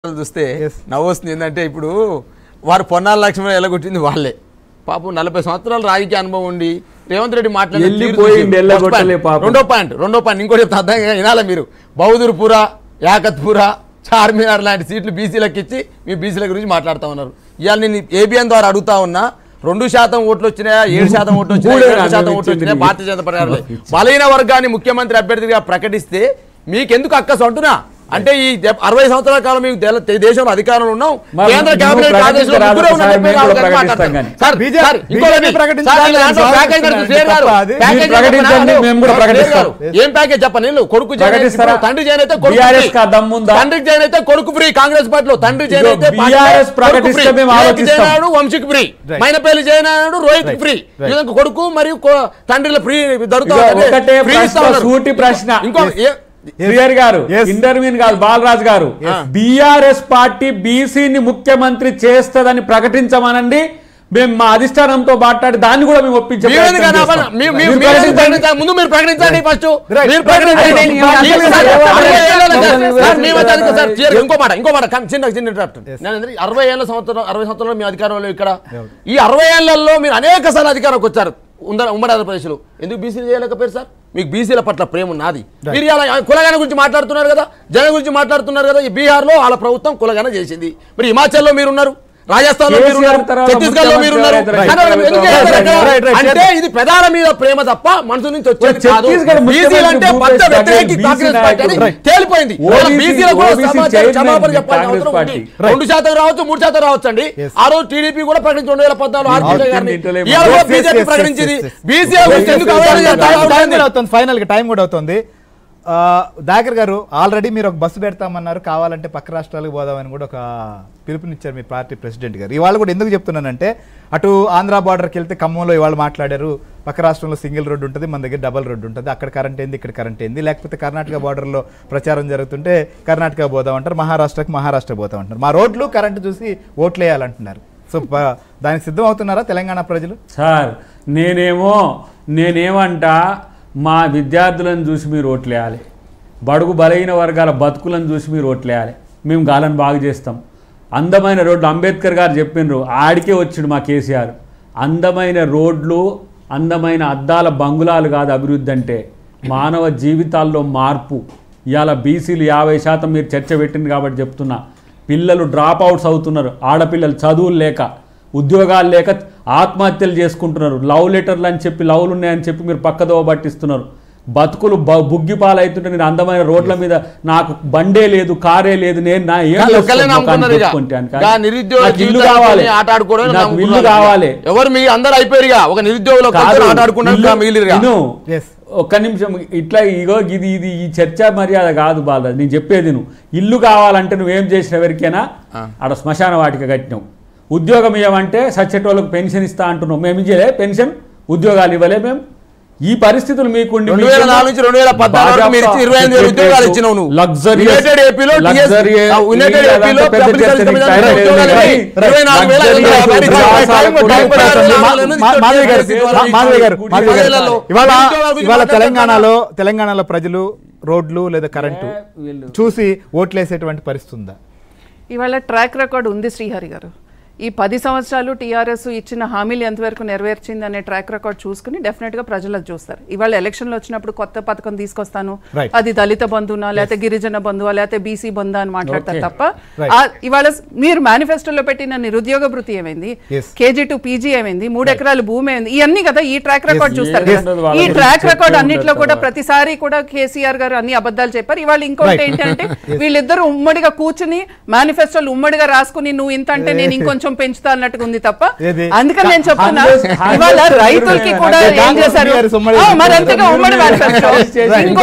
చూస్తే Yes. నవ్వు వస్తుంది ఏంటంటే ఇప్పుడు వారు పొన్నాల లక్ష్మణ ఎలగొట్టింది వాళ్ళే పాపం నలభై సంవత్సరాల రాజకీయ అనుభవం ఉండి రేవంత్ రెడ్డి మాట్లాడిన తీరు వెళ్ళిపోయింది, చూసి ఎల్లగొట్టలే first point. పాపం. రెండో పాయింట్ రెండో పాయింట్ ఇంకోటి చెప్తా అర్థం కాదు, వినాలి మీరు బౌదూర్పుర యాకత్పుర చార్మినార్ లాంటి సీట్లు బీసీలకు ఇచ్చి మీ బీసీల గురించి మాట్లాడుతూ ఉన్నారు ఇవాళ నేను ఏబిఎన్ ద్వారా అడుగుతా ఉన్నా రెండు శాతం ఓట్లు వచ్చినాయా ఏడు శాతం ఓట్లు వచ్చినాయా మూడే రెండు శాతం నాకు ఓట్లు వచ్చినాయా ఇచ్చింది. భారతీయ జనతా పార్టీ బలహీన వర్గాన్ని ముఖ్యమంత్రి అభ్యర్థిగా ప్రకటిస్తే మీకెందుకు అక్కసు అంటున్నా అంటే ఈ దెబ్- అరవై సంవత్సరాల కాలం మేము తెల- తే- దేశంలో అధికారంలో ఉన్నాం మరి కేంద్ర నువ్వు కేబినెట్ ప్రకటించరా ఆదేశాలు ముగ్గురే సార్, ఉన్నాం చెప్పి మేము రాహుల్ కూడా గాంధీ ప్రకటిస్తాం మాట్లాడతారు. కానీ. సార్, బీజేపీ సార్, ఇంకోటి బీజేపీ ప్రకటించాలి, సార్, దాంట్లో స్వాగతిస్తున్నాను. ప్యాకేజ్ కడుతుంది, షేర్ గారు. తప్ప అది. ప్యాకేజ్ మీరు ప్రకటించండి, చెప్పనా? మేము కూడా షేర్ ప్రకటిస్తాం. గారు, ఏం ప్యాకేజ్ చెప్పండి నేను కొడుకు జైన్ అయితే ప్రకటిస్తారా? ఇప్పుడు తండ్రి జైన్ అయితే కొడుకు BRS ఫ్రీ. కా దమ్ముందా? తండ్రి జైన్ అయితే కొడుకు ఫ్రీ కాంగ్రెస్ పార్టీలో తండ్రి జైన్ ఇదిగో అయితే పార్టీ BRS కొడుకు ప్రకటిస్తే ఫ్రీ. మేము వివేక్ ఆలోచిస్తాం. జైన్ అన్నాడు వంశీకి ఫ్రీ Right. మైనపల్లి జైన్ అన్నాడు రోహిత్ Right. Free Right. ఈ విధంగా కొడుకు మరియు కో- తండ్రిలో ఫ్రీ దొరుకుతా ఇదిగో ఉంటే ఒకటే ఫ్రీ ప్రశ్న, ఇస్తా ఉన్నారు. సూటి ప్రశ్న. ఇంకో ఏ- శ్రీహరి గారు Yes. ఇంటర్వ్యూన్ కాదు బాలరాజు గారు బీఆర్ఎస్ పార్టీ బీసీని ముఖ్యమంత్రి చేస్తదని ప్రకటించమనండి మేము మా అధిష్టానంతో మాట్లాడి దాన్ని కూడా మేము ఒప్పించే మీరు ఎందుకు ప్రయత్నం అనాపన- చేస్తాం. మీ- మీ- మీరు మీరు ఎందుకు ప్రకటించండి. ప్రకటించాలి? ముందు మీరు ప్రకటించండి ఫస్ట్ Right. మీరు ప్రకటించండి అదే నేను మీరు అసలు సార్, ఎవరు- అరవై ఏళ్ళ ఎవరు- సార్, ఎవరు- సార్, మీ ఎవరు- మధ్య అధిక- సార్, ఎవరు- చిన్న- ఇంకో మాట ఇంకో మాట కం- చిన్న చిన్న interrupt. నేను అనేది అరవై ఏళ్ళ సంవత్సరం అరవై సంవత్సరంలో మీ అధికారంలో ఇక్కడ ఈ అరవై ఏళ్లలో మీరు అనేక సార్లు అధికారంకి వచ్చారు ఉంద ఉమ్మడి ఆంధ్రప్రదేశ్లో ఎందుకు బీసీలు చేయలేకపోయారు సార్ మీకు బీసీల పట్ల ప్రేమ ఉన్నది మీరు ఇలా కులగాన గురించి మాట్లాడుతున్నారు కదా జన గురించి మాట్లాడుతున్నారు కదా ఈ బీహార్లో వాళ్ళ ప్రభుత్వం కులగాన చేసింది మరి హిమాచల్లో మీరున్నారు రాజస్థాన్ లో కేసీఆర్ మీరున్నారు తర్వాత ఛత్తీస్గఢ్ లో మీరున్నారు ముఖ్యమంత్రి కానీ వాళ్ళు ఎందుకు రైట్, చేస్తారు రైట్, అక్కడ? రైట్, రైట్, అంటే ఇది ప్రధాన మీద ప్రేమ తప్ప మనసు నుంచి వచ్చేది కాదు ఛత్తీస్గఢ్ ముఖ్యమంత్రి బీసీలు అంటే భూపేష్ పచ్చ వ్యతిరేకి బఘేల్ కాంగ్రెస్ బీసీ పార్టీ అని నాయకుడు. తేలిపోయింది ఓబీసీ వాళ్ళ బీసీలకు కూడా ఓబీసీ సమాచారం చైర్మన్ క్షమాపణ చెప్పాల్సిన కాంగ్రెస్ అవసరం ఉంది పార్టీ. రెండు శాతం రావచ్చు మూడు శాతం రావచ్చు అండి Yes. ఆ రోజు టీడీపీ కూడా ప్రకటించి రెండు వేల పద్నాలుగు ఆర్థిక అవును, గారిని ఇంటలే- ఇవాళ కూడా Yes, yes, బీజేపీ yes, ప్రకటించింది yes, yes. బీసీ Yes, గురించి yes, ఎందుకు yes, అవగాహన yes, చేయాలి? Time Rahul time Gandhi. కూడా అవుతుంది ఫైనల్ గా టైం కూడా అవుతుంది ఆ, దాకర్ గారు ఆల్రెడీ మీరు ఒక బస్సు పెడతామన్నారు కావాలంటే పక్క రాష్ట్రాలకు పోదామని కూడా ఒక పిలుపునిచ్చారు మీ పార్టీ ప్రెసిడెంట్ గారు ఇవాళ కూడా ఎందుకు చెప్తున్నానంటే అటు ఆంధ్ర బార్డర్కి వెళ్తే ఖమ్మంలో ఇవాళ మాట్లాడారు పక్క రాష్ట్రంలో సింగిల్ రోడ్డు ఉంటుంది మన దగ్గర డబల్ రోడ్డు ఉంటుంది అక్కడ కరెంట్ ఏంది ఇక్కడ కరెంట్ ఏంది లేకపోతే కర్ణాటక బార్డర్లో ప్రచారం జరుగుతుంటే కర్ణాటక పోదామంటారు మహారాష్ట్రకి మహారాష్ట్ర పోతామంటారు మా రోడ్లు కరెంట్ చూసి ఓట్లు వేయాలంటున్నారు సో ప- దానికి సిద్ధం అవుతున్నారా తెలంగాణ ప్రజలు సార్ నేనేమో నేనేమంట మా విద్యార్థులను చూసి మీరు ఓట్లేయాలి బడుగు బలహీన వర్గాల బతుకులను చూసి మీరు ఓట్లేయాలి మేము గాలను బాగు చేస్తాం అందమైన రోడ్లు అంబేద్కర్ గారు చెప్పిండ్రు ఆడికే వచ్చిండు మా కేసీఆర్ అందమైన రోడ్లు అందమైన అద్దాల బంగుళాలు కాదు అభివృద్ధి అంటే మానవ జీవితాల్లో మార్పు ఇవాళ బీసీలు యాభై శాతం మీరు చర్చ పెట్టింది కాబట్టి చెప్తున్నా పిల్లలు డ్రాప్ అవుట్స్ అవుతున్నారు ఆడపిల్లలు చదువులు లేక ఉద్యోగాలు లేక ఆత్మహత్యలు చేసుకుంటున్నారు లవ్ లెటర్లు అని చెప్పి లవ్లు ఉన్నాయని చెప్పి మీరు పక్కదోవ పట్టిస్తున్నారు బతుకులు బ- బుగ్గి పాలవుతుంటే నేను అందమైన రోడ్ల మీద నాకు బండే లేదు కారే లేదు నేను నా ఏం వాళ్ళు చేసుకోను ఒక్కళ్ళే ముఖాన్ని నమ్ముకున్నారు ఇక. పెట్టుకుంటే అని కానీ గా నిరుద్యోగ నాకు ఇల్లు జీవితాన్ని కావాలి ఆట ఆడుకోవడం నాకు ఇల్లు కావాలి ఎవరు మీ అందరు అయిపోయారు ఇక. ఒక నిరుద్యోగులు కాదు, ఆట ఆడుకున్నారు ఇల్లు- మిగిలిరు విను. ఎస్ ఒక్క నిమిషం ఇట్లా ఇగో ఇది ఇది ఈ చర్చ మర్యాద కాదు బాల నేను చెప్పేది నువ్వు ఇల్లు కావాలంటే నువ్వేం చేసిన ఎవరికైనా ఆడ శ్మశాన వాటిక కట్టినావు ఉద్యోగం ఇవ్వమంటే సచ్చేటోళ్ళకి పెన్షన్ ఇస్తా అంటున్నావు మేము ఇచ్చలే పెన్షన్ ఉద్యోగాలు ఇవ్వలే మేము ఈ పరిస్థితులు మీకుండి రెండు వేల నాలుగు నుంచి రెండు వేల పద్నాలుగు వరకు మీరు ఇచ్చిన ఇరవై ఐదు వేల ఉద్యోగాలు ఇచ్చినావు నువ్వు లగ్జరీ యునైటెడ్ ఏపీలో యునైటెడ్ ఏపీలో పబ్లిక్ సర్వీస్ కమిషన్ అనే ఉద్యోగాలు ఇవ్వాలి. ఇరవై నాలుగు వేల ఐదు వందల యాభై Luxury రూపాయలు టైం కూడా టైం కూడా అవుతుంది. నాలుగు మా- వేల నుంచి మా- మాధవి గారు ఇరవై ఐదు మా- మాధవి గారు గుడి మాధవి గారు పదేళ్లలో ఇవాళ నిరుద్యోగాల గురించి ఇవాళ మాట్లాడుతున్నారు. తెలంగాణలో తెలంగాణలో ప్రజలు రోడ్లు లేదా కరెంటు ఏ, వీళ్ళు- చూసి ఓట్లేసేటువంటి పరిస్థితి ఉందా ఇవాళ ట్రాక్ రికార్డ్ ఉంది శ్రీహరి గారు ఈ పది సంవత్సరాలు టీఆర్ఎస్ ఇచ్చిన హామీలు ఎంతవరకు నెరవేర్చింది అనే ట్రాక్ రికార్డ్ చూసుకుని డెఫినెట్ గా ప్రజలు అది చూస్తారు ఇవాళ ఎలక్షన్లు వచ్చినప్పుడు కొత్త పథకం తీసుకొస్తాను Right. అది దళిత బంధునా లేకపోతే గిరిజన బంధువా లేకపోతే బీసీ బంధు అని మాట్లాడతారు Okay. తప్ప Right. ఆ ఇవాళ మీరు మేనిఫెస్టోలో పెట్టిన నిరుద్యోగ భృతి ఏమైంది Yes. కేజీ టు పీజీ ఏమైంది మూడు ఎకరాలు భూమి ఏమైంది ఇవన్నీ కదా ఈ ట్రాక్ రికార్డ్ Yes, చూస్తారు yes. కదా. వాళ్ళ ఈ గురించి ట్రాక్ చెప్తూ రికార్డ్ ఉంటారు అన్నిట్లో కూడా తర్వాత. ప్రతిసారి కూడా కేసీఆర్ గారు అన్ని అబద్ధాలు చెప్పారు ఇవాళ ఇంకోటి Right. ఏంటంటే వీళ్ళిద్దరు ఉమ్మడిగా కూర్చుని మేనిఫెస్టోలు ఉమ్మడిగా రాసుకుని నువ్వు ఇంత అంటే నేను ఇంకొంచెం పెంచుతా అన్నట్టుగా ఉంది తప్ప ఏది? అందుకని నేను చెప్తున్నా కాంగ్రెస్- ఇవాళ కాంగ్రెస్ రైతులకి కూడా అంటే ఏం కాంగ్రెస్ చేశారు బీఆర్ఎస్ ఉమ్మడి ఆ, మరి చేశారు. అంతేగా ఉమ్మడి మేనిఫెస్టో Right. ఇంకో